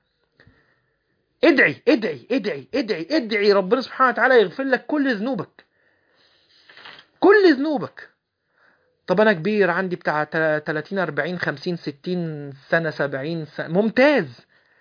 ادعي ادعي ادعي ادعي ادعي ربنا سبحانه وتعالى يغفر لك كل ذنوبك كل ذنوبك طب انا كبير عندي بتاع 30 40 50 60 سنه 70 سنه ممتاز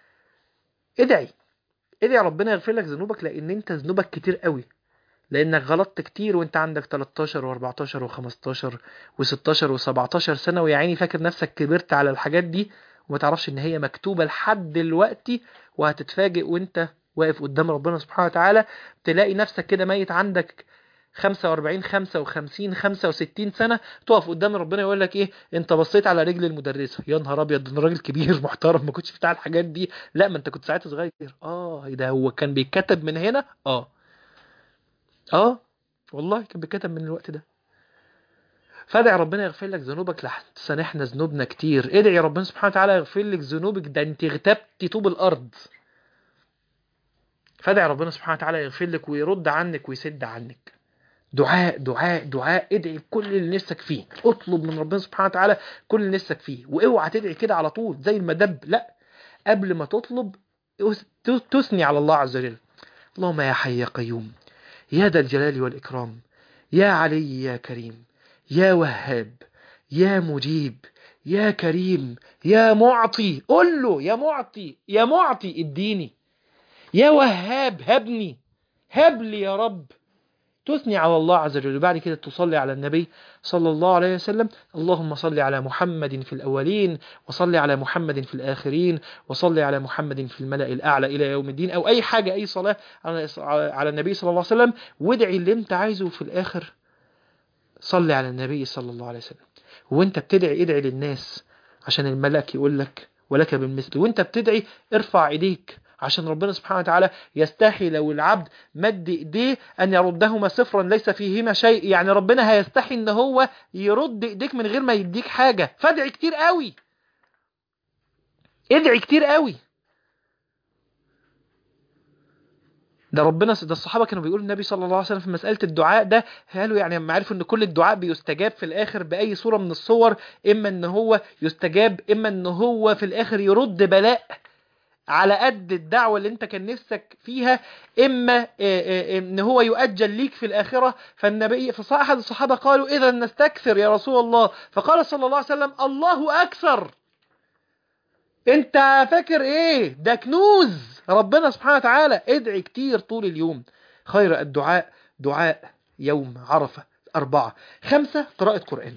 ادعي ادعي ربنا يغفر لك ذنوبك لان انت ذنوبك كتير قوي لانك غلطت كتير وانت عندك 13 و14 و15 و16 و17 سنه ويا عيني فاكر نفسك كبرت على الحاجات دي وما تعرفش ان هي مكتوبه لحد دلوقتي وهتتفاجئ وانت واقف قدام ربنا سبحانه وتعالى تلاقي نفسك كده ميت عندك 45 55 65 سنه تقف قدام ربنا يقول لك ايه انت بصيت على رجل المدرسه يا نهار ابيض ده راجل كبير محترم ما كنتش بتاع الحاجات دي لا ما انت كنت ساعتها صغير اه ده هو كان بيتكتب من هنا اه اه والله كان بيتكتب من الوقت ده فادعي ربنا يغفر لك ذنوبك لحسن احنا ذنوبنا كتير ادعي ربنا سبحانه وتعالى يغفر لك ذنوبك ده انت اغتبتي طوب الارض فادعي ربنا سبحانه وتعالى يغفر لك ويرد عنك ويسد عنك دعاء دعاء دعاء ادعي كل اللي نفسك فيه اطلب من ربنا سبحانه وتعالى كل اللي نفسك فيه واوعى تدعي كده على طول زي المدب لا قبل ما تطلب تثني على الله عز وجل اللهم يا حي يا قيوم يا ذا الجلال والإكرام يا علي يا كريم يا وهاب يا مجيب يا كريم يا معطي قل له يا معطي يا معطي اديني يا وهاب هبني هب لي يا رب تثني على الله عز وجل وبعد كده تصلي على النبي صلى الله عليه وسلم اللهم صل على محمد في الأولين وصل على محمد في الآخرين وصل على محمد في الملأ الأعلى إلى يوم الدين أو أي حاجة أي صلاة على النبي صلى الله عليه وسلم وادعي اللي انت عايزه في الآخر صل على النبي صلى الله عليه وسلم وانت بتدعي ادعي للناس عشان الملك يقول لك ولك بالمثل وانت بتدعي ارفع ايديك عشان ربنا سبحانه وتعالى يستحي لو العبد مد ايديه ان يردهما صفرا ليس فيهما شيء يعني ربنا هيستحي ان هو يرد ايديك من غير ما يديك حاجة فادعي كتير قوي ادعي كتير قوي ده ربنا ده الصحابه كانوا بيقولوا النبي صلى الله عليه وسلم في مساله الدعاء ده قالوا يعني لما عرفوا ان كل الدعاء بيستجاب في الاخر باي صوره من الصور اما ان هو يستجاب اما ان هو في الاخر يرد بلاء على قد الدعوة اللي انت كان نفسك فيها اما ان هو يؤجل ليك في الاخرة فالنبي فأحد الصحابة قالوا اذا نستكثر يا رسول الله فقال صلى الله عليه وسلم الله اكثر انت فاكر ايه ده كنوز ربنا سبحانه وتعالى ادعي كتير طول اليوم خير الدعاء دعاء يوم عرفة أربعة خمسة قراءة قرآن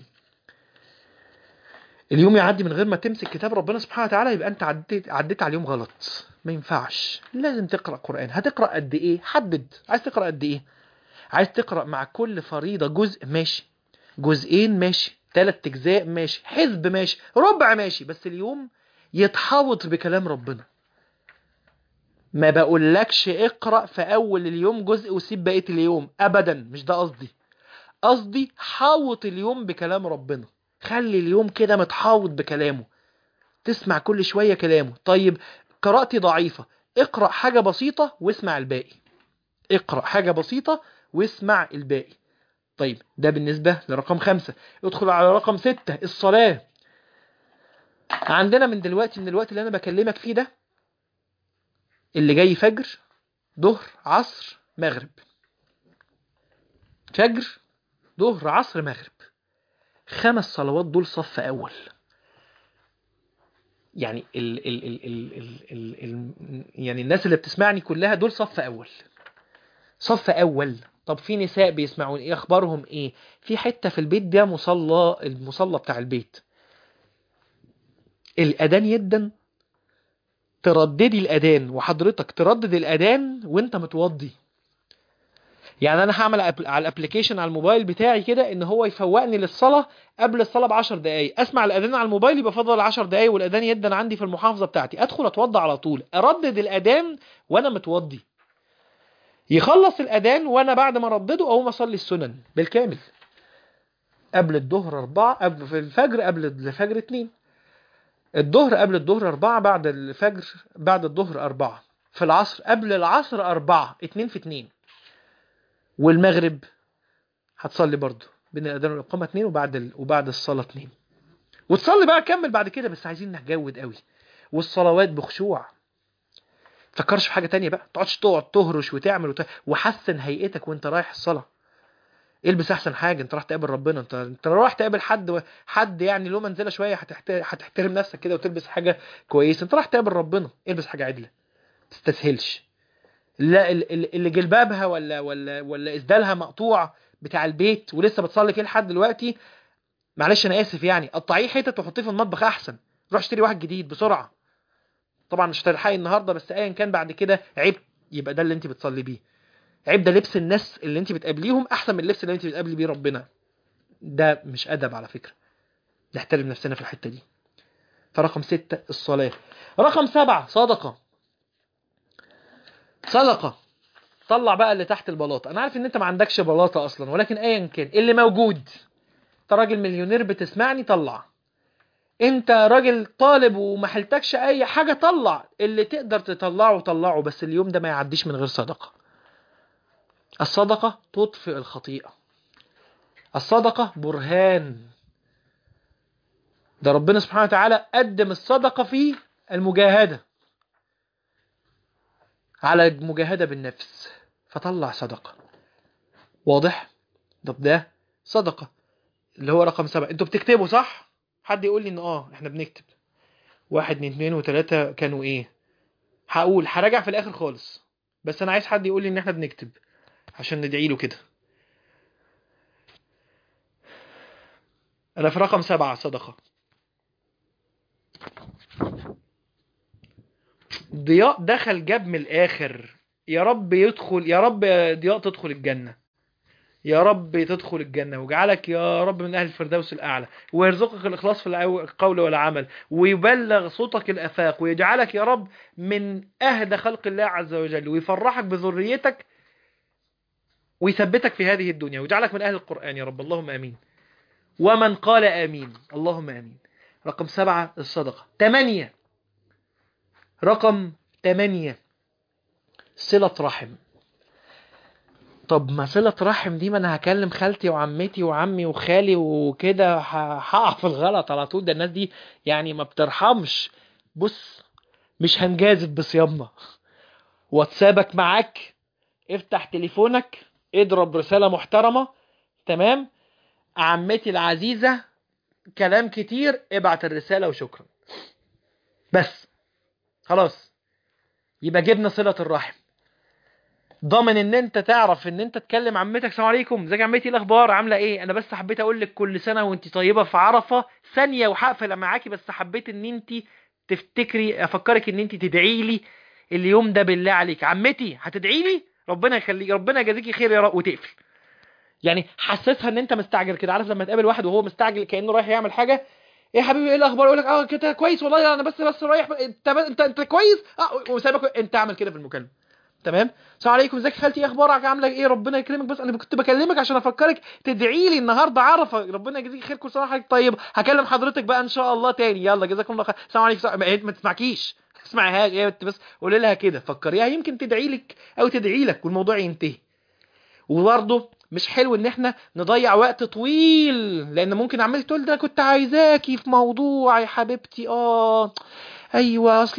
اليوم يعدي من غير ما تمسك كتاب ربنا سبحانه وتعالى يبقى انت عديت عديت على اليوم غلط ما ينفعش لازم تقرا قران هتقرا قد ايه حدد عايز تقرا قد ايه عايز تقرا مع كل فريضه جزء ماشي جزئين ماشي ثلاث اجزاء ماشي حزب ماشي ربع ماشي بس اليوم يتحوط بكلام ربنا ما بقولكش اقرا في اول اليوم جزء وسيب بقيه اليوم ابدا مش ده قصدي قصدي حاوط اليوم بكلام ربنا خلي اليوم كده متحاوط بكلامه تسمع كل شوية كلامه طيب قراءتي ضعيفة اقرأ حاجة بسيطة واسمع الباقي اقرأ حاجة بسيطة واسمع الباقي طيب ده بالنسبة لرقم خمسة ادخل على رقم ستة الصلاة عندنا من دلوقتي من الوقت اللي انا بكلمك فيه ده اللي جاي فجر ظهر عصر مغرب فجر ظهر عصر مغرب خمس صلوات دول صف اول يعني ال ال ال ال ال ال ال يعني الناس اللي بتسمعني كلها دول صف اول صف اول طب في نساء بيسمعون ايه اخبارهم ايه في حته في البيت ده مصلى المصلى بتاع البيت الاذان يدن ترددي الاذان وحضرتك تردد الاذان وانت متوضي يعني انا هعمل أب- على الابلكيشن على الموبايل بتاعي كده ان هو يفوقني للصلاه قبل الصلاه ب 10 دقائق اسمع الاذان على الموبايل يبقى فاضل 10 دقائق والاذان يدن عندي في المحافظه بتاعتي ادخل اتوضى على طول اردد الاذان وانا متوضي يخلص الاذان وانا بعد ما ردده اقوم اصلي السنن بالكامل قبل الظهر أربعة قبل في الفجر قبل الفجر اتنين الظهر قبل الظهر أربعة بعد الفجر بعد الظهر أربعة في العصر قبل العصر أربعة اتنين في اتنين والمغرب هتصلي برضو بين الأذان والإقامة اتنين وبعد ال... وبعد الصلاة اتنين وتصلي بقى كمل بعد كده بس عايزين نجود قوي والصلوات بخشوع تفكرش في حاجة تانية بقى تقعدش تقعد تهرش وتعمل وت... وحسن هيئتك وانت رايح الصلاة البس احسن حاجه انت رايح تقابل ربنا انت انت لو رايح تقابل حد و... حد يعني له منزله شويه هتحت... هتحترم نفسك كده وتلبس حاجه كويسه انت رايح تقابل ربنا البس حاجه عدله تستسهلش لا ال- ال- اللي جلبابها ولا ولا ولا اسدالها مقطوع بتاع البيت ولسه بتصلي فيه لحد دلوقتي معلش انا اسف يعني قطعيه حتت وحطيه في المطبخ احسن روح اشتري واحد جديد بسرعه طبعا مش هتلحقي النهارده بس ايا كان بعد كده عيب يبقى ده اللي انت بتصلي بيه عيب ده لبس الناس اللي انت بتقابليهم احسن من اللبس اللي انت بتقابلي بيه ربنا ده مش ادب على فكره نحترم نفسنا في الحته دي فرقم ستة الصلاة رقم سبعة صدقة صدقة طلع بقى اللي تحت البلاطة انا عارف ان انت ما عندكش بلاطة اصلا ولكن ايا كان اللي موجود انت راجل مليونير بتسمعني طلع انت راجل طالب وما حلتكش اي حاجة طلع اللي تقدر تطلعه طلعه بس اليوم ده ما يعديش من غير صدقة الصدقة تطفئ الخطيئة الصدقة برهان ده ربنا سبحانه وتعالى قدم الصدقة في المجاهدة على المجاهدة بالنفس فطلع صدقة واضح؟ طب ده صدقة اللي هو رقم سبعة انتوا بتكتبوا صح؟ حد يقول لي ان اه احنا بنكتب واحد اتنين اتنين وتلاتة كانوا ايه؟ هقول هراجع في الاخر خالص بس انا عايز حد يقول لي ان احنا بنكتب عشان ندعي له كده انا في رقم سبعة صدقة ضياء دخل جاب من الاخر يا رب يدخل يا رب يا ضياء تدخل الجنة يا رب تدخل الجنة ويجعلك يا رب من أهل الفردوس الأعلى ويرزقك الإخلاص في القول والعمل ويبلغ صوتك الأفاق ويجعلك يا رب من أهدى خلق الله عز وجل ويفرحك بذريتك ويثبتك في هذه الدنيا ويجعلك من أهل القرآن يا رب اللهم آمين ومن قال آمين اللهم آمين رقم سبعة الصدقة ثمانية رقم ثمانية صلة رحم طب ما صلة رحم دي ما انا هكلم خالتي وعمتي وعمي وخالي وكده هقع في الغلط على طول ده الناس دي يعني ما بترحمش بص مش هنجازف بصيامنا واتسابك معاك افتح تليفونك اضرب رسالة محترمة تمام عمتي العزيزة كلام كتير ابعت الرسالة وشكرا بس خلاص يبقى جبنا صلة الرحم ضامن ان انت تعرف ان انت تكلم عمتك السلام عليكم ازيك يا عمتي الاخبار عامله ايه انا بس حبيت اقول لك كل سنه وانت طيبه في عرفه ثانيه وهقفل معاكي بس حبيت ان انت تفتكري افكرك ان انت تدعي لي اليوم ده بالله عليك عمتي هتدعي لي ربنا يخليك ربنا يجازيكي خير يا رب وتقفل يعني حسسها ان انت مستعجل كده عارف لما تقابل واحد وهو مستعجل كانه رايح يعمل حاجه ايه يا حبيبي ايه الاخبار يقول لك اه كده كويس والله انا بس بس رايح انت انت انت كويس اه وسايبك انت اعمل كده في المكالمه تمام السلام عليكم ازيك يا خالتي ايه اخبارك عامله ايه ربنا يكرمك بس انا كنت بكلمك عشان افكرك تدعي لي النهارده عرفه ربنا يجزيك خير كل سنه وحضرتك طيب هكلم حضرتك بقى ان شاء الله تاني يلا جزاكم الله خير السلام عليكم سلام. ما تسمعكيش اسمعيهاش هي انت بس قولي لها كده فكريها يمكن تدعي لك او تدعي لك والموضوع ينتهي وبرضه مش حلو ان احنا نضيع وقت طويل لان ممكن عمال تقول ده انا كنت عايزاكي في موضوع يا حبيبتي اه ايوه اصل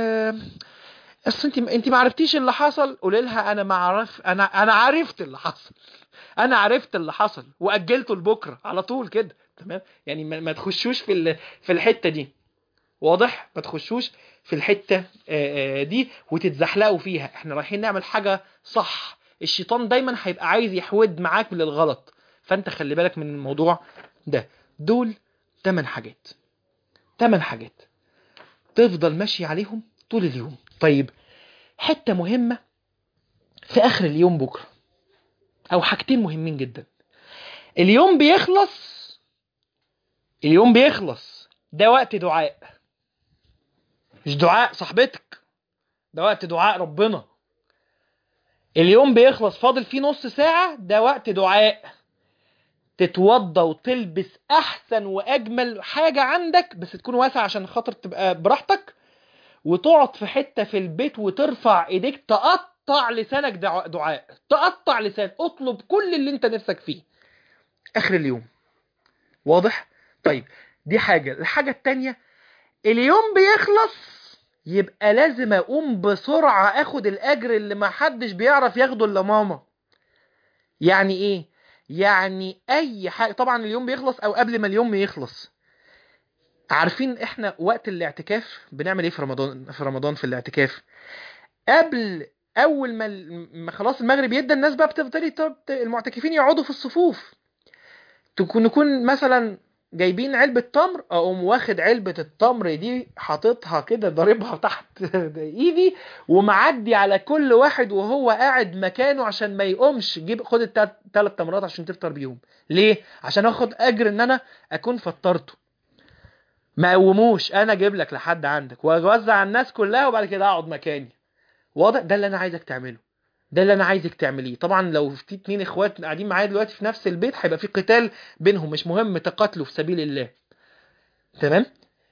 اصل انت انت ما عرفتيش اللي حصل قولي لها انا ما عرف انا انا عرفت اللي حصل انا عرفت اللي حصل واجلته لبكره على طول كده تمام يعني ما, ما تخشوش في ال... في الحته دي واضح ما تخشوش في الحته دي وتتزحلقوا فيها احنا رايحين نعمل حاجه صح الشيطان دايما هيبقى عايز يحود معاك للغلط فانت خلي بالك من الموضوع ده دول 8 حاجات 8 حاجات تفضل ماشي عليهم طول اليوم طيب حته مهمه في اخر اليوم بكره او حاجتين مهمين جدا اليوم بيخلص اليوم بيخلص ده وقت دعاء مش دعاء صاحبتك ده وقت دعاء ربنا اليوم بيخلص فاضل فيه نص ساعة ده وقت دعاء تتوضى وتلبس احسن واجمل حاجة عندك بس تكون واسعة عشان خاطر تبقى براحتك وتقعد في حتة في البيت وترفع ايديك تقطع لسانك دعاء تقطع لسان اطلب كل اللي انت نفسك فيه اخر اليوم واضح طيب دي حاجة الحاجة التانية اليوم بيخلص يبقى لازم اقوم بسرعة اخد الاجر اللي ما حدش بيعرف ياخده الا ماما يعني ايه يعني اي حاجة طبعا اليوم بيخلص او قبل ما اليوم يخلص عارفين احنا وقت الاعتكاف بنعمل ايه في رمضان في رمضان في الاعتكاف قبل اول ما ما خلاص المغرب يدى الناس بقى بتفضلي المعتكفين يقعدوا في الصفوف تكون نكون مثلا جايبين علبة تمر اقوم واخد علبة التمر دي حاططها كده ضاربها تحت ايدي ومعدي على كل واحد وهو قاعد مكانه عشان ما يقومش جيب خد الثلاث تمرات عشان تفطر بيهم ليه عشان اخد اجر ان انا اكون فطرته ما قوموش انا اجيب لك لحد عندك واوزع على الناس كلها وبعد كده اقعد مكاني واضح ده اللي انا عايزك تعمله ده اللي انا عايزك تعمليه طبعا لو في اتنين اخوات قاعدين معايا دلوقتي في نفس البيت هيبقى في قتال بينهم مش مهم تقاتلوا في سبيل الله تمام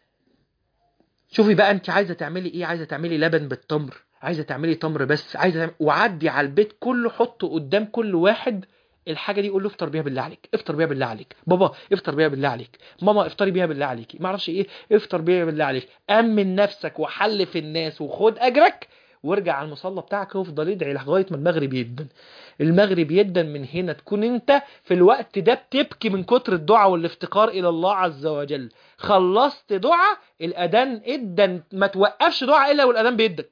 شوفي بقى انت عايزه تعملي ايه عايزه تعملي لبن بالتمر عايزه تعملي تمر بس عايزه تعملي... وعدي على البيت كله حطه قدام كل واحد الحاجه دي قول له افطر بيها بالله عليك افطر بيها بالله عليك بابا افطر بيها بالله عليك ماما افطري بيها بالله عليك ما اعرفش ايه افطر بيها بالله عليك امن نفسك وحلف الناس وخد اجرك وارجع على المصلى بتاعك وافضل ادعي لغايه ما المغرب يدن المغرب يدن من هنا تكون انت في الوقت ده بتبكي من كتر الدعاء والافتقار الى الله عز وجل خلصت دعاء الاذان ادن ما توقفش دعاء الا والاذان بيدن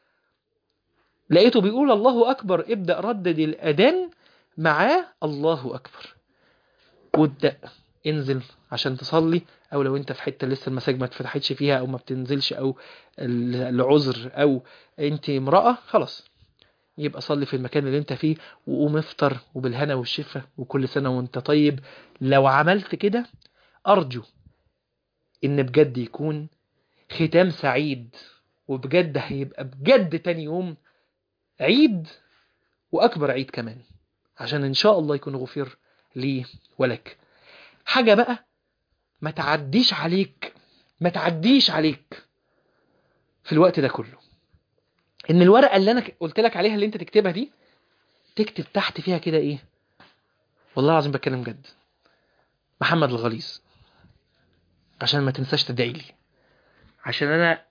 لقيته بيقول الله اكبر ابدا ردد الاذان معاه الله اكبر وابدا انزل عشان تصلي او لو انت في حته لسه المساجد ما اتفتحتش فيها او ما بتنزلش او العذر او انت امراه خلاص يبقى صلي في المكان اللي انت فيه وقوم افطر وبالهنا والشفا وكل سنه وانت طيب لو عملت كده ارجو ان بجد يكون ختام سعيد وبجد هيبقى بجد تاني يوم عيد واكبر عيد كمان عشان ان شاء الله يكون غفر لي ولك حاجة بقى ما تعديش عليك ما تعديش عليك في الوقت ده كله ان الورقة اللي انا قلت لك عليها اللي انت تكتبها دي تكتب تحت فيها كده ايه والله العظيم بتكلم جد محمد الغليظ عشان ما تنساش تدعي لي عشان انا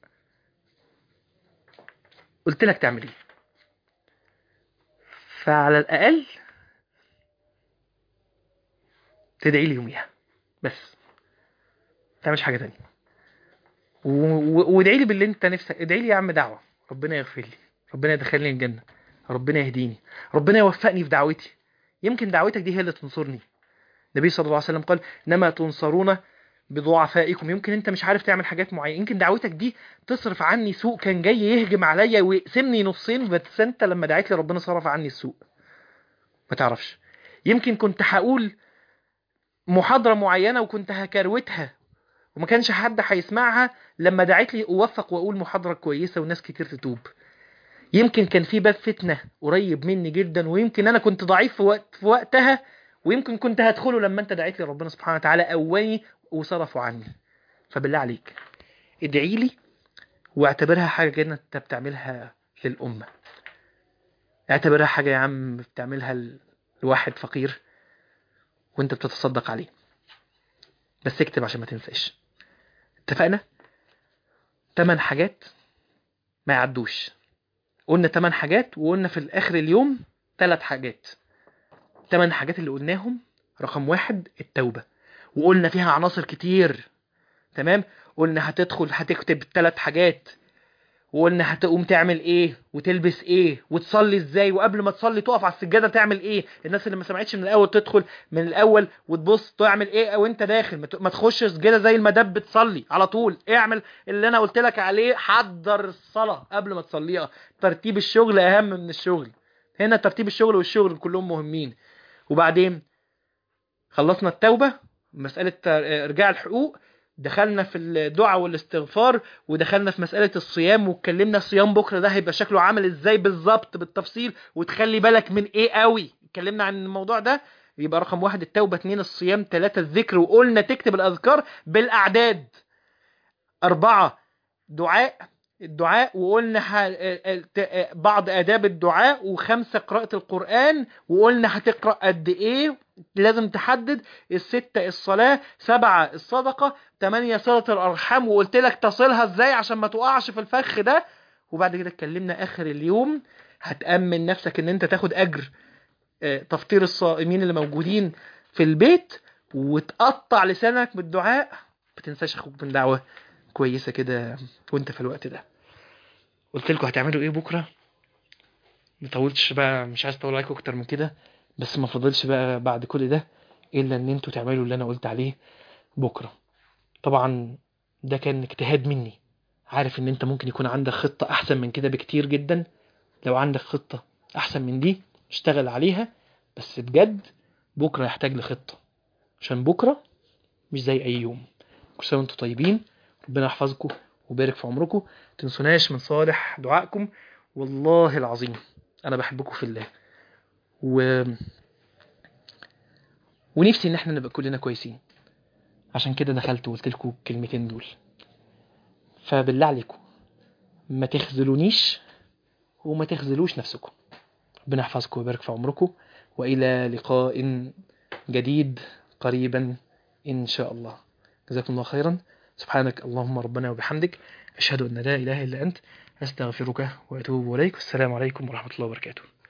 قلت لك تعمل ايه فعلى الاقل تدعي لي يوميها بس ما تعملش حاجه تانية وادعي لي باللي انت نفسك ادعي لي يا عم دعوه ربنا يغفر لي ربنا يدخلني الجنه ربنا يهديني ربنا يوفقني في دعوتي يمكن دعوتك دي هي اللي تنصرني النبي صلى الله عليه وسلم قال انما تنصرون بضعفائكم يمكن انت مش عارف تعمل حاجات معينه يمكن دعوتك دي تصرف عني سوء كان جاي يهجم عليا ويقسمني نصين بس انت لما دعيت لي ربنا صرف عني السوء ما تعرفش يمكن كنت هقول محاضرة معينة وكنت هكروتها وما كانش حد هيسمعها لما دعيت لي اوفق واقول محاضرة كويسة وناس كتير تتوب يمكن كان في باب فتنة قريب مني جدا ويمكن أنا كنت ضعيف في, وقت في وقتها ويمكن كنت هدخله لما أنت دعيت لي ربنا سبحانه وتعالى قواني وصرفوا عني فبالله عليك ادعي لي واعتبرها حاجة كده أنت بتعملها للأمة اعتبرها حاجة يا عم بتعملها لواحد فقير وانت بتتصدق عليه بس اكتب عشان ما تنساش اتفقنا تمن حاجات ما يعدوش قلنا تمن حاجات وقلنا في الاخر اليوم ثلاث حاجات تمن حاجات اللي قلناهم رقم واحد التوبة وقلنا فيها عناصر كتير تمام قلنا هتدخل هتكتب ثلاث حاجات وقلنا هتقوم تعمل ايه وتلبس ايه وتصلي ازاي وقبل ما تصلي تقف على السجاده تعمل ايه الناس اللي ما سمعتش من الاول تدخل من الاول وتبص تعمل ايه وانت داخل ما ت- ما تخشش كده زي المدب تصلي على طول اعمل اللي انا قلت لك عليه حضر الصلاه قبل ما تصليها ترتيب الشغل اهم من الشغل هنا ترتيب الشغل والشغل كلهم مهمين وبعدين خلصنا التوبه مساله ارجاع الحقوق دخلنا في الدعاء والاستغفار ودخلنا في مسألة الصيام واتكلمنا الصيام بكرة ده هيبقى شكله عامل ازاي بالظبط بالتفصيل وتخلي بالك من ايه قوي اتكلمنا عن الموضوع ده يبقى رقم واحد التوبة اتنين الصيام تلاتة الذكر وقلنا تكتب الأذكار بالأعداد أربعة دعاء الدعاء وقلنا ح- ت- بعض آداب الدعاء وخمسة قراءة القرآن وقلنا هتقرأ قد إيه لازم تحدد الستة الصلاة سبعة الصدقة تمانية صلة الأرحام وقلت لك تصلها إزاي عشان ما تقعش في الفخ ده وبعد كده اتكلمنا آخر اليوم هتأمن نفسك إن أنت تاخد أجر آه، تفطير الصائمين اللي موجودين في البيت وتقطع لسانك بالدعاء ما تنساش أخوك من دعوة كويسة كده وانت في الوقت ده قلت لكم هتعملوا ايه بكرة مطولتش بقى مش عايز اطول عليكم اكتر من كده بس ما فضلش بقى بعد كل ده الا ان انتوا تعملوا اللي انا قلت عليه بكرة طبعا ده كان اجتهاد مني عارف ان انت ممكن يكون عندك خطة احسن من كده بكتير جدا لو عندك خطة احسن من دي اشتغل عليها بس بجد بكرة يحتاج لخطة عشان بكرة مش زي اي يوم كل سنة وانتم طيبين ربنا يحفظكم ويبارك في عمركم تنسوناش من صالح دعائكم والله العظيم انا بحبكم في الله و ونفسي ان احنا نبقى كلنا كويسين عشان كده دخلت وقلت لكم الكلمتين دول فبالله عليكم ما تخذلونيش وما تخذلوش نفسكم ربنا يحفظكم ويبارك في عمركم والى لقاء جديد قريبا ان شاء الله جزاكم الله خيرا سبحانك اللهم ربنا وبحمدك أشهد أن لا إله إلا أنت أستغفرك وأتوب إليك والسلام عليكم ورحمة الله وبركاته